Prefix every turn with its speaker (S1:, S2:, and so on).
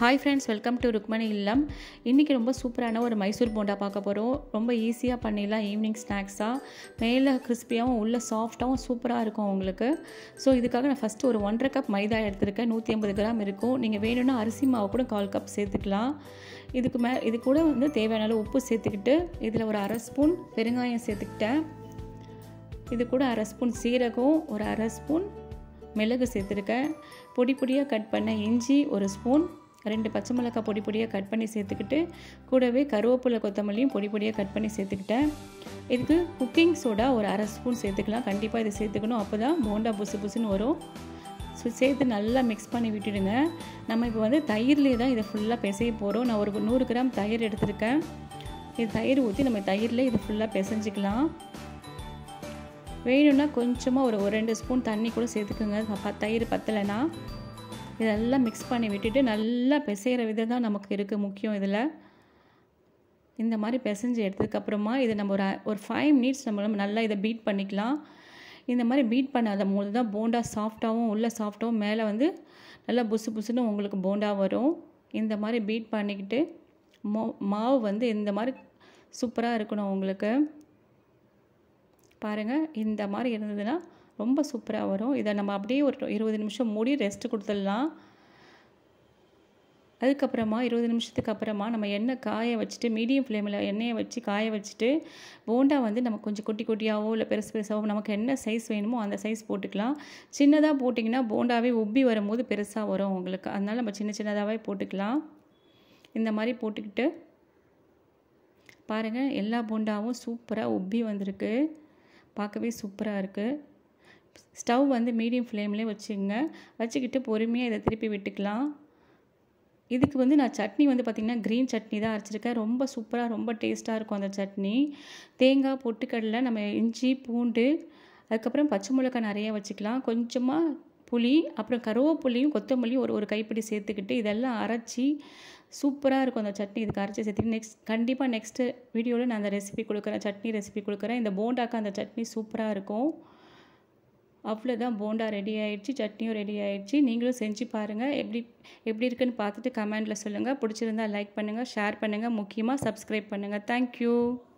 S1: hi friends welcome to Rukmani Illam இன்றைக்கி ரொம்ப சூப்பரான ஒரு மைசூர் போண்டா பார்க்க போகிறோம் ரொம்ப ஈஸியாக பண்ணிடலாம் ஈவினிங் ஸ்நாக்ஸாக மேலே கிறிஸ்பியாகவும் உள்ள சாஃப்டாகவும் சூப்பராக இருக்கும் உங்களுக்கு ஸோ இதுக்காக நான் ஃபஸ்ட்டு ஒரு ஒன்றரை கப் மைதா எடுத்திருக்கேன் நூற்றி ஐம்பது கிராம் இருக்கும் நீங்கள் வேணும்னா அரிசி மாவு கூட கால் கப் சேர்த்துக்கலாம் இதுக்கு மே இது கூட வந்து தேவையான அளவு உப்பு சேர்த்துக்கிட்டு இதில் ஒரு அரை ஸ்பூன் பெருங்காயம் சேர்த்துக்கிட்டேன் இது கூட அரை ஸ்பூன் சீரகம் ஒரு அரை ஸ்பூன் மிளகு சேர்த்துருக்கேன் பொடி பொடியாக கட் பண்ண இஞ்சி ஒரு ஸ்பூன் ரெண்டு பச்சை மிளகாய் பொடி பொடியாக கட் பண்ணி சேர்த்துக்கிட்டு கூடவே கருவேப்பிலை கொத்தமல்லியும் பொடி பொடியாக கட் பண்ணி சேர்த்துக்கிட்டேன் இதுக்கு குக்கிங் சோடா ஒரு அரை ஸ்பூன் சேர்த்துக்கலாம் கண்டிப்பாக இதை சேர்த்துக்கணும் அப்போ தான் போண்டா புசு புசுன்னு வரும் ஸோ சேர்த்து நல்லா மிக்ஸ் பண்ணி விட்டுடுங்க நம்ம இப்போ வந்து தயிர்லேயே தான் இதை ஃபுல்லாக பிசைய போகிறோம் நான் ஒரு நூறு கிராம் தயிர் எடுத்திருக்கேன் இது தயிர் ஊற்றி நம்ம தயிரில் இது ஃபுல்லாக பிசைஞ்சிக்கலாம் வேணும்னா கொஞ்சமாக ஒரு ஒரு ரெண்டு ஸ்பூன் தண்ணி கூட சேர்த்துக்கோங்க தயிர் பத்தலைன்னா இதெல்லாம் மிக்ஸ் பண்ணி விட்டுட்டு நல்லா பிசைகிற விதம் தான் நமக்கு இருக்குது முக்கியம் இதில் இந்த மாதிரி பிசைஞ்சு எடுத்ததுக்கப்புறமா இதை நம்ம ஒரு ஒரு ஃபைவ் மினிட்ஸ் நம்ம நல்லா இதை பீட் பண்ணிக்கலாம் இந்த மாதிரி பீட் பண்ணாத போது தான் போண்டா சாஃப்டாகவும் உள்ள சாஃப்டாகவும் மேலே வந்து நல்லா புசு புசுன்னு உங்களுக்கு போண்டா வரும் இந்த மாதிரி பீட் பண்ணிக்கிட்டு மோ மாவு வந்து இந்த மாதிரி சூப்பராக இருக்கணும் உங்களுக்கு பாருங்கள் இந்த மாதிரி இருந்ததுன்னா ரொம்ப சூப்பராக வரும் இதை நம்ம அப்படியே ஒரு இருபது நிமிஷம் மூடி ரெஸ்ட்டு கொடுத்துடலாம் அதுக்கப்புறமா இருபது நிமிஷத்துக்கு அப்புறமா நம்ம எண்ணெய் காய வச்சுட்டு மீடியம் ஃப்ளேமில் எண்ணெயை வச்சு காய வச்சுட்டு போண்டா வந்து நம்ம கொஞ்சம் குட்டி குட்டியாகவோ இல்லை பெருசு பெருசாகவோ நமக்கு என்ன சைஸ் வேணுமோ அந்த சைஸ் போட்டுக்கலாம் சின்னதாக போட்டிங்கன்னா போண்டாவே உப்பி வரும்போது பெருசாக வரும் உங்களுக்கு அதனால் நம்ம சின்ன சின்னதாகவே போட்டுக்கலாம் இந்த மாதிரி போட்டுக்கிட்டு பாருங்கள் எல்லா போண்டாவும் சூப்பராக உப்பி வந்திருக்கு பார்க்கவே சூப்பராக இருக்குது ஸ்டவ் வந்து மீடியம் ஃப்ளேம்லேயே வச்சுங்க வச்சுக்கிட்டு பொறுமையாக இதை திருப்பி விட்டுக்கலாம் இதுக்கு வந்து நான் சட்னி வந்து பார்த்திங்கன்னா க்ரீன் சட்னி தான் அரைச்சிருக்கேன் ரொம்ப சூப்பராக ரொம்ப டேஸ்ட்டாக இருக்கும் அந்த சட்னி தேங்காய் பொட்டுக்கடலை நம்ம இஞ்சி பூண்டு அதுக்கப்புறம் பச்சை மிளகாய் நிறைய வச்சுக்கலாம் கொஞ்சமாக புளி அப்புறம் கருவேப்புளியும் கொத்தமல்லியும் ஒரு ஒரு கைப்பிடி சேர்த்துக்கிட்டு இதெல்லாம் அரைச்சி சூப்பராக இருக்கும் அந்த சட்னி இதுக்கு அரைச்சி சேர்த்துட்டு நெக்ஸ்ட் கண்டிப்பாக நெக்ஸ்ட்டு வீடியோவில் நான் அந்த ரெசிபி கொடுக்குறேன் சட்னி ரெசிபி கொடுக்குறேன் இந்த போண்டாக்கு அந்த சட்னி சூப்பராக இருக்கும் அவ்வளோதான் போண்டா ரெடி ஆகிடுச்சு சட்னியும் ரெடி ஆகிடுச்சு நீங்களும் செஞ்சு பாருங்கள் எப்படி எப்படி இருக்குன்னு பார்த்துட்டு கமெண்டில் சொல்லுங்கள் பிடிச்சிருந்தா லைக் பண்ணுங்கள் ஷேர் பண்ணுங்கள் முக்கியமாக சப்ஸ்கிரைப் பண்ணுங்கள் தேங்க்யூ